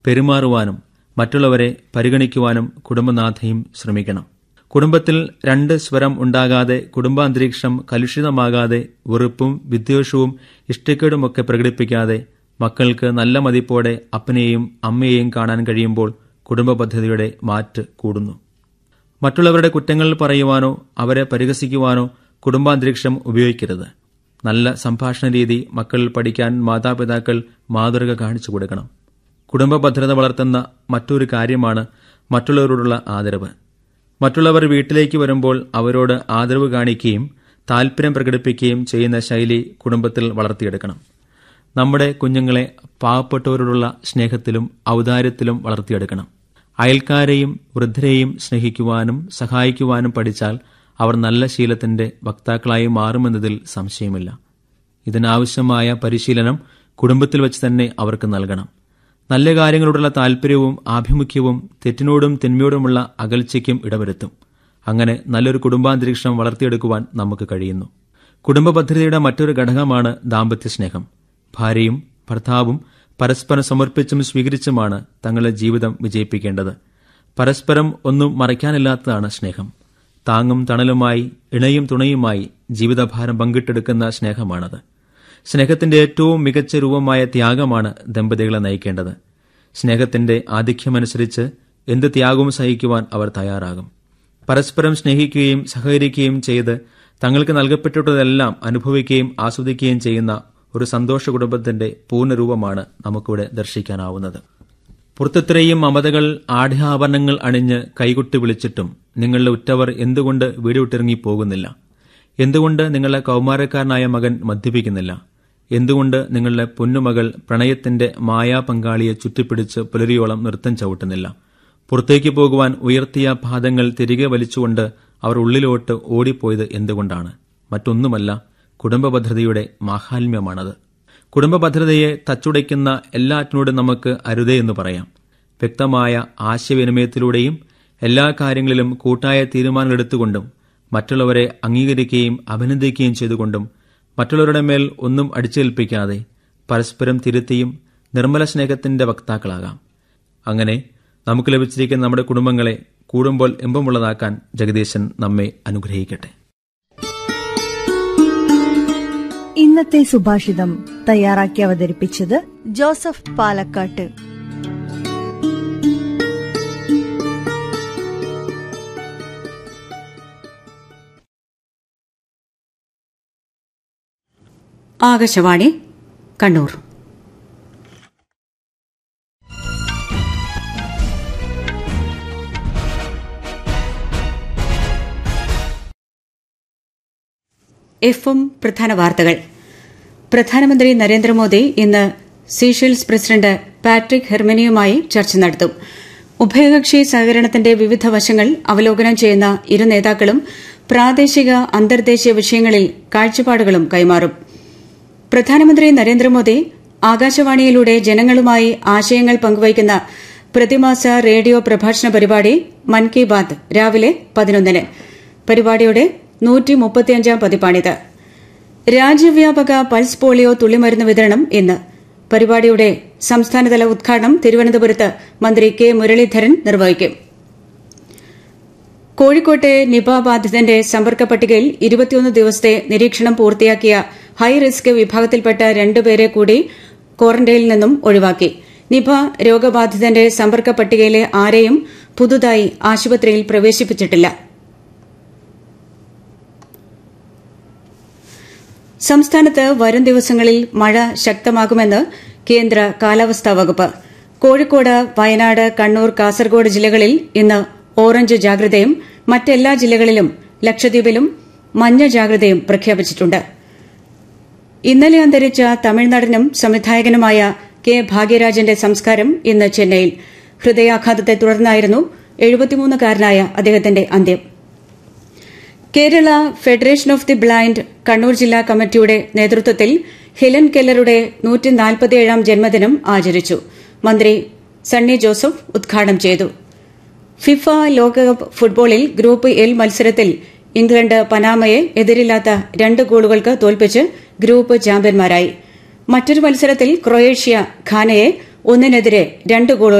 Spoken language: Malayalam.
പെരുമാറുവാനും മറ്റുള്ളവരെ പരിഗണിക്കുവാനും കുടുംബനാഥയും ശ്രമിക്കണം കുടുംബത്തിൽ രണ്ട് സ്വരം ഉണ്ടാകാതെ കുടുംബാന്തരീക്ഷം കലുഷിതമാകാതെ വെറുപ്പും വിദ്വേഷവും ഇഷ്ടക്കേടുമൊക്കെ പ്രകടിപ്പിക്കാതെ മക്കൾക്ക് നല്ല മതിപ്പോടെ അപ്പനെയും അമ്മയെയും കാണാൻ കഴിയുമ്പോൾ കുടുംബ പദ്ധതിയുടെ മാറ്റ് കൂടുന്നു മറ്റുള്ളവരുടെ കുറ്റങ്ങൾ പറയുവാനോ അവരെ പരിഹസിക്കുവാനോ കുടുംബാന്തരീക്ഷം ഉപയോഗിക്കരുത് നല്ല സംഭാഷണ രീതി മക്കൾ പഠിക്കാൻ മാതാപിതാക്കൾ മാതൃക കാണിച്ചു കൊടുക്കണം കുടുംബ ഭദ്രത വളർത്തുന്ന മറ്റൊരു കാര്യമാണ് മറ്റുള്ളവരോടുള്ള ആദരവ് മറ്റുള്ളവർ വീട്ടിലേക്ക് വരുമ്പോൾ അവരോട് ആദരവ് കാണിക്കുകയും താൽപ്പര്യം പ്രകടിപ്പിക്കുകയും ചെയ്യുന്ന ശൈലി കുടുംബത്തിൽ വളർത്തിയെടുക്കണം നമ്മുടെ കുഞ്ഞുങ്ങളെ പാവപ്പെട്ടവരോടുള്ള സ്നേഹത്തിലും ഔദാര്യത്തിലും വളർത്തിയെടുക്കണം അയൽക്കാരെയും വൃദ്ധരെയും സ്നേഹിക്കുവാനും സഹായിക്കുവാനും പഠിച്ചാൽ അവർ നല്ല ശീലത്തിന്റെ വക്താക്കളായി മാറുമെന്നതിൽ സംശയമില്ല ഇതിനാവശ്യമായ പരിശീലനം കുടുംബത്തിൽ വെച്ച് തന്നെ അവർക്ക് നൽകണം നല്ല കാര്യങ്ങളോടുള്ള താല്പര്യവും ആഭിമുഖ്യവും തെറ്റിനോടും തിന്മയോടുമുള്ള അകൽച്ചയ്ക്കും ഇടവരുത്തും അങ്ങനെ നല്ലൊരു കുടുംബാന്തരീക്ഷം വളർത്തിയെടുക്കുവാൻ നമുക്ക് കഴിയുന്നു കുടുംബ പദ്ധതിയുടെ മറ്റൊരു ഘടകമാണ് ദാമ്പത്യ സ്നേഹം ഭാര്യയും ഭർത്താവും പരസ്പരം സമർപ്പിച്ചും സ്വീകരിച്ചുമാണ് തങ്ങളുടെ ജീവിതം വിജയിപ്പിക്കേണ്ടത് പരസ്പരം ഒന്നും മറയ്ക്കാനില്ലാത്തതാണ് സ്നേഹം താങ്ങും തണലുമായി ഇണയും തുണയുമായി ജീവിതഭാരം പങ്കിട്ടെടുക്കുന്ന സ്നേഹമാണത് സ്നേഹത്തിന്റെ ഏറ്റവും മികച്ച രൂപമായ ത്യാഗമാണ് ദമ്പതികളെ നയിക്കേണ്ടത് സ്നേഹത്തിന്റെ ആധിക്യമനുസരിച്ച് എന്ത് ത്യാഗവും സഹിക്കുവാൻ അവർ തയ്യാറാകും പരസ്പരം സ്നേഹിക്കുകയും സഹകരിക്കുകയും ചെയ്ത് തങ്ങൾക്ക് നൽകപ്പെട്ടിട്ടതെല്ലാം അനുഭവിക്കുകയും ആസ്വദിക്കുകയും ചെയ്യുന്ന ഒരു സന്തോഷ കുടുംബത്തിന്റെ പൂർണ്ണരൂപമാണ് നമുക്കിവിടെ ദർശിക്കാനാവുന്നത് പുറത്തിത്രയും മമതകൾ ആഢ്യാഭരണങ്ങൾ അണിഞ്ഞ് കൈകൊട്ടി വിളിച്ചിട്ടും നിങ്ങളുടെ ഉറ്റവർ എന്തുകൊണ്ട് വീട് വിട്ടിറങ്ങി പോകുന്നില്ല എന്തുകൊണ്ട് നിങ്ങളുടെ കൗമാരക്കാരനായ മകൻ മദ്യപിക്കുന്നില്ല എന്തുകൊണ്ട് നിങ്ങളുടെ പൊന്നുമകൾ പ്രണയത്തിന്റെ മായാ പങ്കാളിയെ ചുറ്റിപ്പിടിച്ച് പുലരിയോളം നൃത്തം ചവിട്ടുന്നില്ല പുറത്തേക്ക് പോകുവാൻ ഉയർത്തിയ പാദങ്ങൾ തിരികെ വലിച്ചുകൊണ്ട് അവർ ഉള്ളിലോട്ട് ഓടിപ്പോയത് എന്തുകൊണ്ടാണ് മറ്റൊന്നുമല്ല കുടുംബ ഭദ്രതയുടെ മാഹാത്മ്യമാണത് കുടുംബ ഭദ്രതയെ തച്ചുടയ്ക്കുന്ന എല്ലാറ്റിനോടും നമുക്ക് അരുതേ എന്ന് പറയാം വ്യക്തമായ ആശയവിനിമയത്തിലൂടെയും എല്ലാ കാര്യങ്ങളിലും കൂട്ടായ തീരുമാനങ്ങളെടുത്തുകൊണ്ടും മറ്റുള്ളവരെ അംഗീകരിക്കുകയും അഭിനന്ദിക്കുകയും ചെയ്തുകൊണ്ടും മറ്റുള്ളവരുടെ മേൽ ഒന്നും അടിച്ചേൽപ്പിക്കാതെ പരസ്പരം തിരുത്തിയും നിർമ്മല സ്നേഹത്തിന്റെ വക്താക്കളാകാം അങ്ങനെ നമുക്ക് ലഭിച്ചിരിക്കുന്ന നമ്മുടെ കുടുംബങ്ങളെ കൂടുമ്പോൾ ഇമ്പമുള്ളതാക്കാൻ ജഗദീശൻ നമ്മെ അനുഗ്രഹിക്കട്ടെ ഇന്നത്തെ സുഭാഷിതം തയ്യാറാക്കി അവതരിപ്പിച്ചത് ജോസഫ് പാലക്കാട്ട് ആകാശവാണി കണ്ണൂർ എഫും പ്രധാന വാർത്തകൾ പ്രധാനമന്ത്രി നരേന്ദ്രമോദി ഇന്ന് സീഷെൽസ് പ്രസിഡന്റ് പാട്രിക് ഹെർമനിയുമായി ചർച്ച നടത്തും ഉഭയകക്ഷി സഹകരണത്തിന്റെ വിവിധ വശങ്ങൾ അവലോകനം ചെയ്യുന്ന ഇരു നേതാക്കളും പ്രാദേശിക അന്തർദേശീയ വിഷയങ്ങളിൽ കാഴ്ചപ്പാടുകളും കൈമാറും പ്രധാനമന്ത്രി നരേന്ദ്രമോദി ആകാശവാണിയിലൂടെ ജനങ്ങളുമായി ആശയങ്ങൾ പങ്കുവയ്ക്കുന്ന പ്രതിമാസ റേഡിയോ പ്രഭാഷണ പരിപാടി മൻ കി ബാത് രാവിലെ പതിനൊന്നിന് പരിപാടിയുടെ നൂറ്റി മുപ്പത്തിയഞ്ചാം പതിപ്പാണിത് രാജ്യവ്യാപക പൾസ് പോളിയോ തുള്ളിമരുന്ന് വിതരണം ഇന്ന് പരിപാടിയുടെ സംസ്ഥാനതല ഉദ്ഘാടനം തിരുവനന്തപുരത്ത് മന്ത്രി കെ മുരളീധരൻ നിർവഹിക്കും കോഴിക്കോട്ടെ നിപ ബാധിതന്റെ സമ്പർക്ക പട്ടികയിൽ ഇരുപത്തിയൊന്ന് ദിവസത്തെ നിരീക്ഷണം പൂർത്തിയാക്കിയ ഹൈ റിസ്ക് വിഭാഗത്തിൽപ്പെട്ട രണ്ടുപേരെ കൂടി ക്വാറന്റൈനിൽ നിന്നും ഒഴിവാക്കി നിപ രോഗബാധിതന്റെ സമ്പർക്ക പട്ടികയിലെ ആരെയും പുതുതായി ആശുപത്രിയിൽ പ്രവേശിപ്പിച്ചിട്ടില്ല സംസ്ഥാനത്ത് വരും ദിവസങ്ങളിൽ മഴ ശക്തമാകുമെന്ന് കേന്ദ്ര കാലാവസ്ഥാ വകുപ്പ് കോഴിക്കോട് വയനാട് കണ്ണൂർ കാസർഗോഡ് ജില്ലകളിൽ ഇന്ന് ഓറഞ്ച് ജാഗ്രതയും മറ്റെല്ലാ ജില്ലകളിലും ലക്ഷദ്വീപിലും മഞ്ഞ ജാഗ്രതയും പ്രഖ്യാപിച്ചിട്ടുണ്ട് ഇന്നലെ അന്തരിച്ച തമിഴ്നാടിനും സംവിധായകനുമായ കെ ഭാഗ്യരാജന്റെ സംസ്കാരം ഇന്ന് ചെന്നൈയിൽ ഹൃദയാഘാതത്തെ തുടർന്നായിരുന്നു എഴുപത്തിമൂന്നുകാരനായ അദ്ദേഹത്തിന്റെ അന്ത്യം Kerala federation of the blind Kannur ജില്ലാ കമ്മിറ്റിയുടെ നേതൃത്വത്തിൽ ഹെലൻ കെല്ലറുടെ നൂറ്റിനാൽപ്പത്തിയേഴാം ജന്മദിനം ആചരിച്ചു മന്ത്രി സണ്ണി ജോസഫ് ഉദ്ഘാടനം ചെയ്തു ഫിഫ ലോകകപ്പ് ഫുട്ബോളിൽ ഗ്രൂപ്പ് എൽ മത്സരത്തിൽ ഇംഗ്ലണ്ട് പനാമയെ എതിരില്ലാത്ത രണ്ട് ഗോളുകൾക്ക് തോൽപ്പിച്ച് ഗ്രൂപ്പ് ചാമ്പ്യന്മാരായി മറ്റൊരു മത്സരത്തിൽ ക്രൊയേഷ്യ ഘാനയെ ഒന്നിനെതിരെ രണ്ട് ഗോളുകൾ